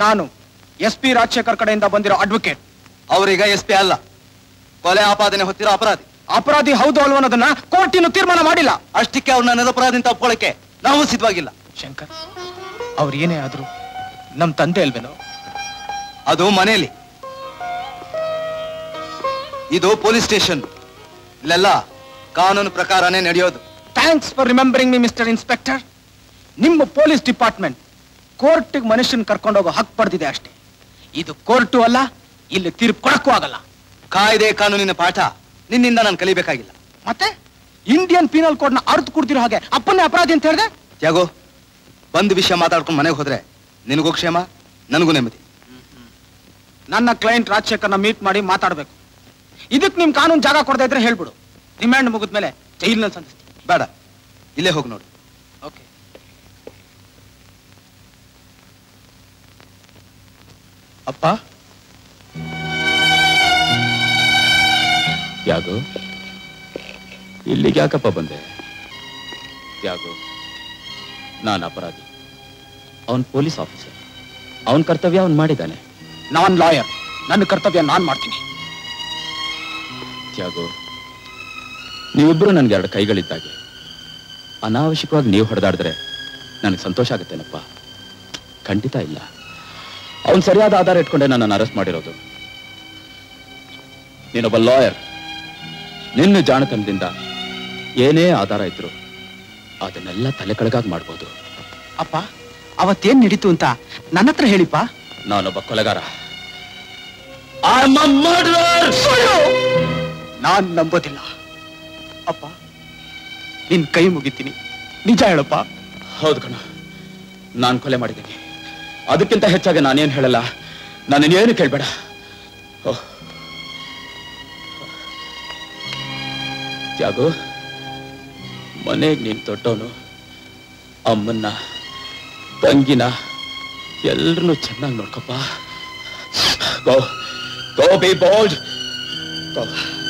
ನಾನು S P Rajashekhar ಕಡೆಯಿಂದ ಬಂದಿರೋ ಅಡ್ವೊಕೇಟ್ ಅವರೀಗ ಎಸ್ ಪಿ ಅಲ್ಲ ಕೊಲೆ ಆಪಾದನೆ ಹೊತ್ತಿರೋ ಅಪರಾಧಿ ಅಪರಾಧಿ ಹೌದು ಅಲ್ವೋ ಅನ್ನೋದನ್ನ ಕೋರ್ಟ್ ಇನ್ನು ತೀರ್ಮಾನ ಮಾಡಿಲ್ಲ ಅಷ್ಟಕ್ಕೆ ಅವ್ರನ್ನ ನಿರಪರಾಧಿ ಅಂತ ಒಪ್ಕೊಳ್ಳಕ್ಕೆ ನಾವು ಸಿದ್ಧವಾಗಿಲ್ಲ ಶಂಕರ್ ಅವ್ರು ಏನೇ ಆದ್ರು ನಮ್ ತಂದೆ ಅಲ್ವೇನೋ ಅದು ಮನೆಯಲ್ಲಿ ಇದು ಪೊಲೀಸ್ ಸ್ಟೇಷನ್ ಇಲ್ಲೆಲ್ಲ ಕಾನೂನು ಪ್ರಕಾರನೇ ನಡೆಯೋದು thanks for remembering me mister inspector ನಿಮ್ಮ ಪೊಲೀಸ್ ಡಿಪಾರ್ಟ್ಮೆಂಟ್ ಕೋರ್ಟ್ಗೆ ಮನುಷ್ಯನ್ ಕರ್ಕೊಂಡೋಗೋ ಹಕ್ ಪಡೆದಿದೆ ಅಷ್ಟೇ ಇದು ಕೋರ್ಟು ಅಲ್ಲ ಇಲ್ಲಿ ತೀರ್ಪು ಕೊಡಕ್ಕೂ ಆಗಲ್ಲ ಕಾಯ್ದೆ ಕಾನೂನಿನ ಪಾಠ ನಿನ್ನಿಂದ ನಾನು ಕಲಿಬೇಕಾಗಿಲ್ಲ ಮತ್ತೆ ಇಂಡಿಯನ್ ಪೀನಲ್ ಕೋಡ್ ನ ಅರ್ಥ ಕೊಡ್ತಿರೋ ಹಾಗೆ ಅಪ್ಪನೇ ಅಪರಾಧಿ ಅಂತ ಹೇಳಿದೆ ತ್ಯಾಗೋ ಬಂದ್ ವಿಷಯ ಮಾತಾಡ್ಕೊಂಡು ಮನೆಗೆ ಹೋದ್ರೆ ನಿನಗೂ ಕ್ಷೇಮ ನನಗೂ ನೆಮ್ಮದಿ ನನ್ನ ಕ್ಲೈಂಟ್ ರಾಜಶೇಖರ್ನ ಮೀಟ್ ಮಾಡಿ ಮಾತಾಡ್ಬೇಕು ಇದಕ್ಕೆ ನಿಮ್ ಕಾನೂನು ಜಾಗ ಕೊಡದೇ ಇದ್ರೆ ಹೇಳ್ಬಿಡು ರಿಮ್ಯಾಂಡ್ ಮುಗಿದ್ಮೇಲೆ ಜೈಲಿನಲ್ಲಿ ಸಂಧಿಸ್ತೀನಿ ಬೇಡ ಇಲ್ಲೇ ಹೋಗಿ ನೋಡು ಓಕೆ ಅಪ್ಪ ಯಾಗೋ ಇಲ್ಲಿಗೆ ಯಾಕಪ್ಪ ಬಂದೆ ಯಾಗೋ ನಾನು ಅಪರಾಧಿ ಅವನ್ ಪೊಲೀಸ್ ಆಫೀಸರ್ ಅವನ್ ಕರ್ತವ್ಯ ಅವನ್ ಮಾಡಿದ್ದಾನೆ ನಾನ್ ಲಾಯರ್ ನನ್ನ ಕರ್ತವ್ಯ ನಾನ್ ಮಾಡ್ತೀನಿ ತ್ಯಾಗೋ ನೀವಿಬ್ಬರು ನನ್ಗೆ ಎರಡು ಕೈಗಳಿದ್ದಾಗೆ ಅನಾವಶ್ಯಕವಾಗಿ ನೀವು ಹೊಡೆದಾಡಿದ್ರೆ ನನಗೆ ಸಂತೋಷ ಆಗುತ್ತೇನಪ್ಪ ಖಂಡಿತ ಇಲ್ಲ ಅವನ್ ಸರಿಯಾದ ಆಧಾರ ಇಟ್ಕೊಂಡೆ ನನ್ನನ್ನು ಅರೆಸ್ಟ್ ಮಾಡಿರೋದು ನೀನೊಬ್ಬ ಲಾಯರ್ ನಿನ್ನ ಜಾಣತನದಿಂದ ಏನೇ ಆಧಾರ ಇದ್ರು ಅದನ್ನೆಲ್ಲ ತಲೆ ಕೆಳಗಾಗಿ ಮಾಡ್ಬೋದು ಅಪ್ಪ ಅವತ್ತೇನ್ ನಡೀತು ಅಂತ ನನ್ನ ಹತ್ರ ಹೇಳಿಪ್ಪ ನಾನೊಬ್ಬ ಕೊಲೆಗಾರ I'm a murderer! ನಾನ್ ನಂಬೋದಿಲ್ಲ ಅಪ್ಪ ನಿನ್ ಕೈ ಮುಗಿತೀನಿ ನಿಜ ಹೇಳಪ್ಪ ಹೌದು ಕಣ ನಾನು ಕೊಲೆ ಮಾಡಿದ್ದೀನಿ ಅದಕ್ಕಿಂತ ಹೆಚ್ಚಾಗಿ ನಾನೇನು ಹೇಳಲ್ಲ ನನ್ನನ್ನೇನು ಕೇಳಬೇಡ ತ್ಯಾಗು ಮನೆಗೆ ನೀನು ದೊಡ್ಡವನು ಅಮ್ಮನ್ನ ತಂಗಿನ ಎಲ್ರನ್ನೂ ಚೆನ್ನಾಗಿ ನೋಡ್ಕೊಪ್ಪ ಗೋ ಗೋ ಬಿ ಬೋಲ್ಡ್ ಗೋ